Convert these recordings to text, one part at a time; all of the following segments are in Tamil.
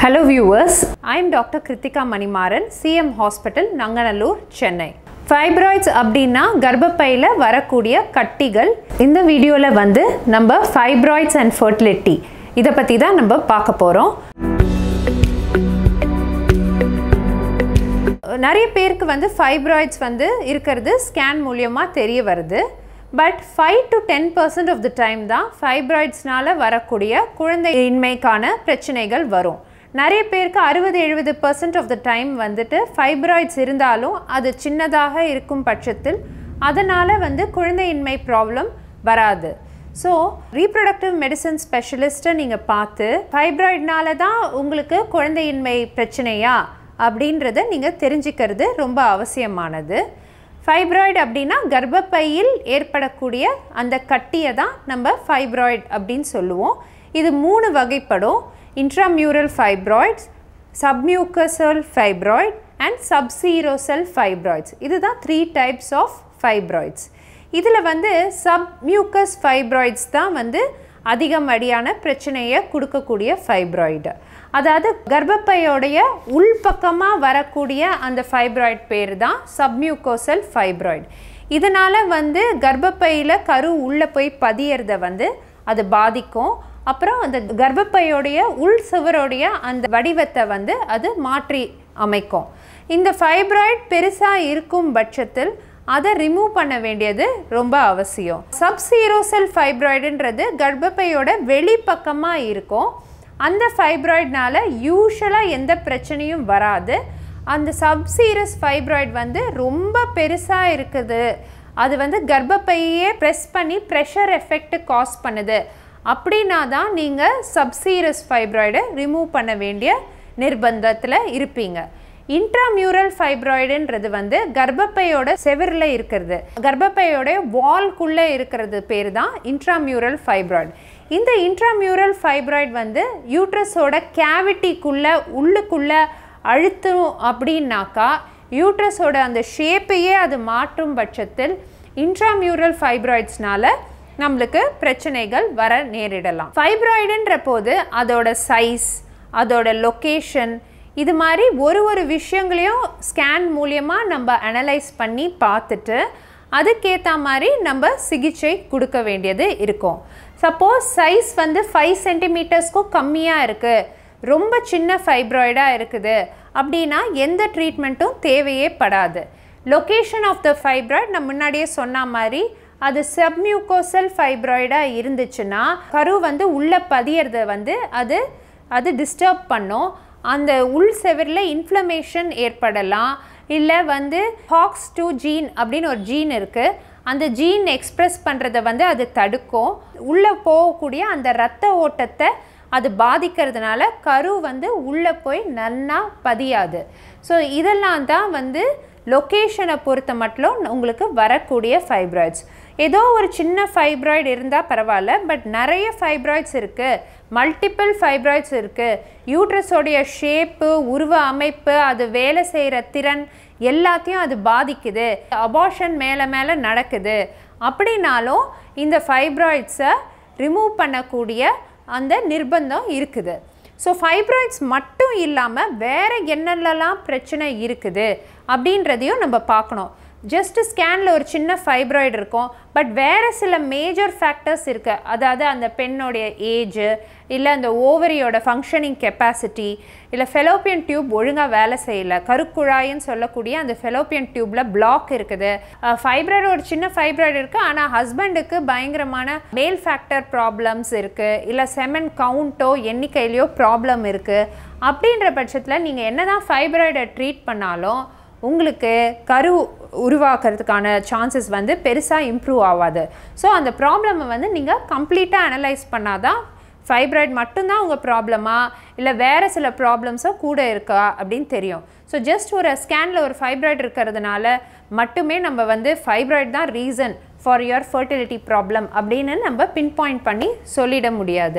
Hello viewers, I am Dr. Kritika Manimaran, CM Hospital, Nanganallur Chennai fibroids அப்படின்னா கர்ப்பப்பையில் வரக்கூடிய கட்டிகள் இந்த வீடியோவில் வந்து நம்ம ஃபைப்ராய்ட்ஸ் அண்ட் ஃபர்டிலிட்டி இதை பற்றி தான் நம்ம பார்க்க போகிறோம் நிறைய பேருக்கு வந்து ஃபைப்ராய்ட்ஸ் வந்து இருக்கிறது ஸ்கேன் மூலியமாக தெரிய வருது but five to ten percent of the time தான் ஃபைப்ராய்ட்ஸ்னால வரக்கூடிய குழந்தையின்மைக்கான பிரச்சனைகள் வரும் நிறைய பேருக்கு அறுபது எழுபது பர்சன்ட் ஆஃப் த டைம் வந்துட்டு ஃபைப்ராய்ட்ஸ் இருந்தாலும் அது சின்னதாக இருக்கும் பட்சத்தில் அதனால் வந்து குழந்தையின்மை ப்ராப்ளம் வராது ஸோ ரீப்ரொடக்டிவ் மெடிசன் ஸ்பெஷலிஸ்ட்டை நீங்கள் பார்த்து ஃபைப்ராய்ட்னால தான் உங்களுக்கு குழந்தையின்மை பிரச்சனையா அப்படின்றத நீங்கள் தெரிஞ்சுக்கிறது ரொம்ப அவசியமானது ஃபைப்ராய்டு அப்படின்னா கர்ப்பப்பையில் ஏற்படக்கூடிய அந்த கட்டியை தான் நம்ம ஃபைப்ராய்டு அப்படின்னு சொல்லுவோம் இது மூணு வகைப்படும் intramural fibroids submucosal fibroid and subserosal fibroids இதுதான் த்ரீ டைப்ஸ் ஆஃப் ஃபைப்ராய்ட்ஸ் இதில் வந்து சப்மியூக்கஸ் ஃபைப்ராய்ட்ஸ் தான் வந்து அதிகமடியான பிரச்சனையை கொடுக்கக்கூடிய ஃபைப்ராய்டு அதாவது கர்ப்பப்பையோடைய உள்பக்கமாக வரக்கூடிய அந்த ஃபைப்ராய்ட் பேர் தான் சப்மியூக்கோசல் ஃபைப்ராய்டு இதனால் வந்து கர்ப்பப்பையில் கரு உள்ளே போய் பதியறத வந்து அது பாதிக்கும் அப்புறம் அந்த கர்ப்பப்பையோடைய உள் சுவரோடைய அந்த வடிவத்தை வந்து அது மாற்றி அமைக்கும் இந்த ஃபைப்ராய்ட் பெருசாக இருக்கும் பட்சத்தில் அதை ரிமூவ் பண்ண வேண்டியது ரொம்ப அவசியம் சப்சீரோசல் ஃபைப்ராய்டுன்றது கர்ப்பப்பையோட வெளிப்பக்கமாக இருக்கும் அந்த ஃபைப்ராய்ட்னால யூஸ்வலாக எந்த பிரச்சனையும் வராது அந்த சப்சீரஸ் ஃபைப்ராய்ட் வந்து ரொம்ப பெருசாக இருக்குது அது வந்து கர்ப்பப்பையே ப்ரெஸ் பண்ணி ப்ரெஷர் எஃபெக்ட் காஸ் பண்ணுது அப்படின்னா தான் நீங்கள் சப்சீரஸ் ஃபைப்ராய்டை ரிமூவ் பண்ண வேண்டிய நிர்பந்தத்தில் இருப்பீங்க இன்ட்ராமியூரல் ஃபைப்ராய்டுன்றது வந்து கர்ப்பப்பையோட செவரில் இருக்கிறது கர்ப்பப்பையோட வால்குள்ளே இருக்கிறது பேர் தான் இன்ட்ராமியூரல் ஃபைப்ராய்டு இந்த இன்ட்ராமியூரல் ஃபைப்ராய்டு வந்து யூட்ரஸோட கேவிட்டிக்குள்ளே உள்ளுக்குள்ளே அழுத்தும் அப்படின்னாக்கா யூட்ரஸோட அந்த ஷேப்பையே அது மாற்றும் பட்சத்தில் இன்ட்ராமியூரல் ஃபைப்ராய்ட்ஸ்னால நம்மளுக்கு பிரச்சனைகள் வர நேரிடலாம் ஃபைப்ராய்டுன்ற போது அதோட சைஸ் அதோட லொக்கேஷன் இது மாதிரி ஒரு ஒரு விஷயங்களையும் ஸ்கேன் மூலியமாக நம்ம அனலைஸ் பண்ணி பார்த்துட்டு அதுக்கேற்ற மாதிரி நம்ம சிகிச்சை கொடுக்க வேண்டியது இருக்கும் சப்போஸ் சைஸ் வந்து ஃபைவ் சென்டிமீட்டர்ஸ்க்கும் கம்மியாக இருக்குது ரொம்ப சின்ன ஃபைப்ராய்டாக இருக்குது அப்படின்னா எந்த ட்ரீட்மெண்ட்டும் தேவையே படாது லொக்கேஷன் ஆஃப் த ஃபைப்ராய்ட் நான் முன்னாடியே சொன்ன மாதிரி அது சப்மியூக்கோசல் ஃபைப்ராய்டாக இருந்துச்சுன்னா கரு வந்து உள்ளே பதியறத வந்து அது அது டிஸ்டர்ப் பண்ணும் அந்த உள் செவரில் இன்ஃப்ளமேஷன் ஏற்படலாம் இல்லை வந்து ஹாக்ஸ் டூ ஜீன் அப்படின்னு ஒரு ஜீன் இருக்குது அந்த ஜீன் எக்ஸ்ப்ரெஸ் பண்ணுறத வந்து அது தடுக்கும் உள்ளே போகக்கூடிய அந்த இரத்த ஓட்டத்தை அது பாதிக்கிறதுனால கரு வந்து உள்ளே போய் நல்லா பதியாது ஸோ இதெல்லாம் தான் வந்து லொக்கேஷனை பொறுத்த மட்டும் உங்களுக்கு வரக்கூடிய ஃபைப்ராய்ட்ஸ் ஏதோ ஒரு சின்ன ஃபைப்ராய்டு இருந்தால் பரவாயில்ல பட் நிறைய ஃபைப்ராய்ட்ஸ் இருக்குது மல்டிபிள் ஃபைப்ராய்ட்ஸ் இருக்குது யூட்ரஸோடைய ஷேப்பு உருவ அமைப்பு அது வேலை செய்கிற திறன் எல்லாத்தையும் அது பாதிக்குது அபார்ஷன் மேலே மேலே நடக்குது அப்படின்னாலும் இந்த ஃபைப்ராய்ட்ஸை ரிமூவ் பண்ணக்கூடிய அந்த நிர்பந்தம் இருக்குது ஸோ ஃபைப்ராய்ட்ஸ் மட்டும் இல்லாமல் வேறு என்னென்னலாம் பிரச்சனை இருக்குது அப்படின்றதையும் நம்ம பார்க்கணும் ஜஸ்ட் ஸ்கேனில் ஒரு சின்ன ஃபைப்ராய்டு இருக்கும் பட் வேறு சில மேஜர் ஃபேக்டர்ஸ் இருக்குது அதாவது அந்த பெண்ணோடைய ஏஜு இல்லை அந்த ஓவரியோட ஃபங்க்ஷனிங் கெப்பாசிட்டி இல்லை ஃபெலோப்பியன் டியூப் ஒழுங்காக வேலை செய்யலை கருக்குழாயின்னு சொல்லக்கூடிய அந்த ஃபெலோப்பியன் டியூப்பில் பிளாக் இருக்குது ஃபைப்ராய்டு ஒரு சின்ன ஃபைப்ராய்டு இருக்குது ஆனால் ஹஸ்பண்டுக்கு பயங்கரமான மேல் ஃபேக்டர் ப்ராப்ளம்ஸ் இருக்குது இல்லை செமன் கவுண்ட்டோ எண்ணிக்கையிலையோ ப்ராப்ளம் இருக்குது அப்படின்ற பட்சத்தில் நீங்கள் என்ன தான் ஃபைப்ராய்டை ட்ரீட் பண்ணாலும் உங்களுக்கு கரு உருவாக்குறதுக்கான சான்சஸ் வந்து பெருசாக இம்ப்ரூவ் ஆகாது ஸோ அந்த ப்ராப்ளமை வந்து நீங்கள் கம்ப்ளீட்டாக அனலைஸ் பண்ணால் தான் ஃபைப்ராய்ட் மட்டும்தான் உங்கள் ப்ராப்ளமா இல்லை வேறு சில ப்ராப்ளம்ஸோ கூட இருக்கா அப்படின்னு தெரியும் ஸோ ஜஸ்ட் ஒரு ஸ்கேனில் ஒரு ஃபைப்ராய்டு இருக்கிறதுனால மட்டுமே நம்ம வந்து ஃபைப்ராய்டு தான் reason for your fertility problem அப்படின்னு நம்ம பின் பாயிண்ட் பண்ணி சொல்லிட முடியாது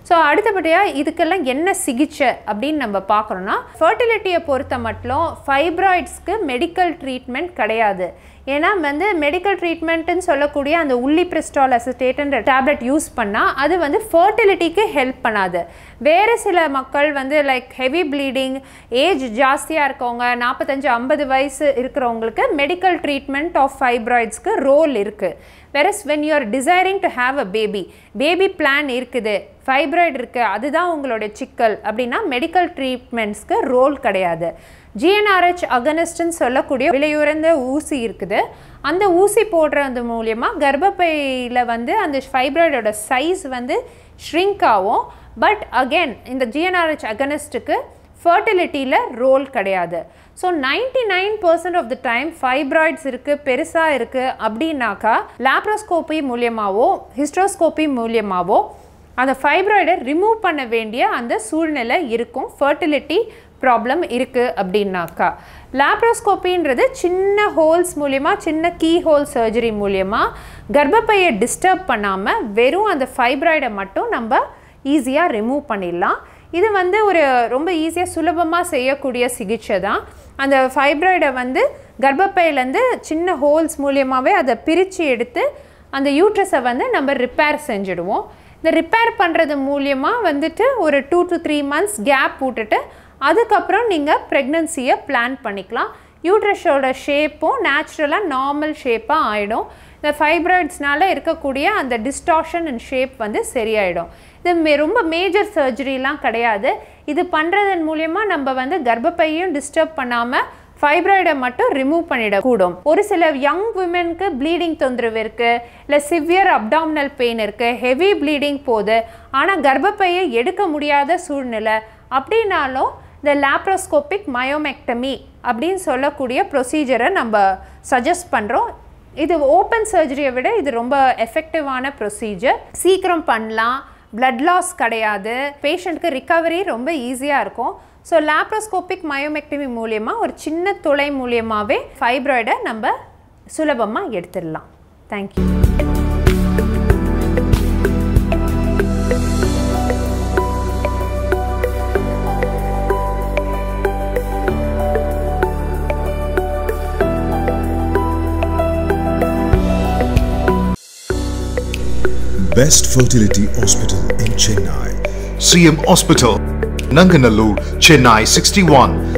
ஸோ அடுத்தபடியாக இதுக்கெல்லாம் என்ன சிகிச்சை அப்படின்னு நம்ம பார்க்குறோன்னா ஃபர்டிலிட்டியை பொறுத்த மட்டும் ஃபைப்ராய்ட்ஸ்க்கு மெடிக்கல் ட்ரீட்மெண்ட் கிடையாது ஏன்னா வந்து மெடிக்கல் ட்ரீட்மெண்ட்டுன்னு சொல்லக்கூடிய அந்த உள்ளி பிரிஸ்டால் அசிட்டேட்ன்ற டேப்லெட் யூஸ் பண்ணால் அது வந்து ஃபர்டிலிட்டிக்கு ஹெல்ப் பண்ணாது வேறு சில மக்கள் வந்து லைக் ஹெவி ப்ளீடிங் ஏஜ் ஜாஸ்தியாக இருக்கவங்க நாற்பத்தஞ்சு ஐம்பது வயசு இருக்கிறவங்களுக்கு மெடிக்கல் ட்ரீட்மெண்ட் ஆஃப் ஃபைப்ராய்ட்ஸ்க்கு ரோல் இருக்குது versus when you are desiring to have a baby baby plan இருக்குது ஃபைப்ராய்டு இருக்குது அதுதான் உங்களோட சிக்கல் அப்படின்னா மெடிக்கல் ட்ரீட்மெண்ட்ஸ்க்கு ரோல் கிடையாது ஜிஎன்ஆர்ஹெச் அகனிஸ்ட்னு சொல்லக்கூடிய விலையுறந்த ஊசி இருக்குது அந்த ஊசி போடுறது மூலியமாக கர்ப்பப்பையில் வந்து அந்த ஃபைப்ராய்டோட சைஸ் வந்து ஷ்ரிங்க் ஆகும் பட் அகெயின் இந்த ஜிஎன்ஆர்ஹெச் அகனிஸ்ட்டுக்கு ஃபர்டிலிட்டியில் ரோல் கிடையாது so ninety nine percent of the time fibroids இருக்குது பெருசாக இருக்குது அப்படின்னாக்கா லேப்ரோஸ்கோப்பி மூலியமாகவோ ஹிஸ்ட்ரோஸ்கோப்பி மூலியமாகவோ அந்த ஃபைப்ராய்டை ரிமூவ் பண்ண வேண்டிய அந்த சூழ்நிலை இருக்கும் ஃபர்டிலிட்டி ப்ராப்ளம் இருக்குது அப்படின்னாக்கா லேப்ரோஸ்கோப்பின்றது சின்ன ஹோல்ஸ் மூலியமாக சின்ன கீ ஹோல் சர்ஜரி மூலியமாக கர்ப்பப்பையை டிஸ்டர்ப் பண்ணாமல் வெறும் அந்த ஃபைப்ராய்டை மட்டும் நம்ம ஈஸியாக ரிமூவ் பண்ணிடலாம் இது வந்து ஒரு ரொம்ப ஈஸியாக சுலபமாக செய்யக்கூடிய சிகிச்சை தான் அந்த ஃபைப்ராய்டை வந்து கர்ப்பப்பையிலேருந்து சின்ன ஹோல்ஸ் மூலியமாகவே அதை பிரித்து எடுத்து அந்த யூட்ரஸை வந்து நம்ம ரிப்பேர் செஞ்சுடுவோம் இந்த ரிப்பேர் பண்ணுறது மூலியமாக வந்துட்டு ஒரு two to three months gap விட்டுட்டு அதுக்கப்புறம் நீங்கள் ப்ரெக்னன்சியை பிளான் பண்ணிக்கலாம் யூட்ரஸோட ஷேப்பும் நேச்சுரலாக நார்மல் ஷேப்பாக ஆகிடும் இந்த ஃபைப்ராய்ட்ஸ்னால இருக்கக்கூடிய அந்த டிஸ்டார்ஷன் அண்ட் ஷேப் வந்து சரியாயிடும் இது மே ரொம்ப மேஜர் சர்ஜரிலாம் கிடையாது இது பண்ணுறதன் மூலியமாக நம்ம வந்து கர்ப்பப்பையும் டிஸ்டர்ப் பண்ணாமல் ஃபைப்ராய்டை மட்டும் ரிமூவ் பண்ணிடக்கூடும் ஒரு சில யங் விமென்க்கு ப்ளீடிங் தொந்தரவு இருக்குது இல்லை சிவியர் அப்டாமினல் பெயின் இருக்குது ஹெவி ப்ளீடிங் போகுது ஆனால் கர்ப்பப்பையை எடுக்க முடியாத சூழ்நிலை அப்படின்னாலும் இந்த லேப்ரோஸ்கோபிக் மயோமெக்டமி அப்படின்னு சொல்லக்கூடிய ப்ரொசீஜரை நம்ம சஜஸ்ட் பண்ணுறோம் இது ஓப்பன் சர்ஜரியை விட இது ரொம்ப எஃபெக்டிவான ப்ரொசீஜர் சீக்கிரம் பண்ணலாம் பிளட் லாஸ் கிடையாது பேஷண்ட்க்கு ரிகவரி ரொம்ப ஈஸியாக இருக்கும் ஸோ லேப்ரோஸ்கோபிக் மயோமெக்டமி மூலியமாக ஒரு சின்ன துளை மூலியமாகவே ஃபைப்ராய்டை நம்ம சுலபமாக எடுத்துடலாம் thank you Best Fertility Hospital in Chennai. CM Hospital, Nanganallur, Chennai 61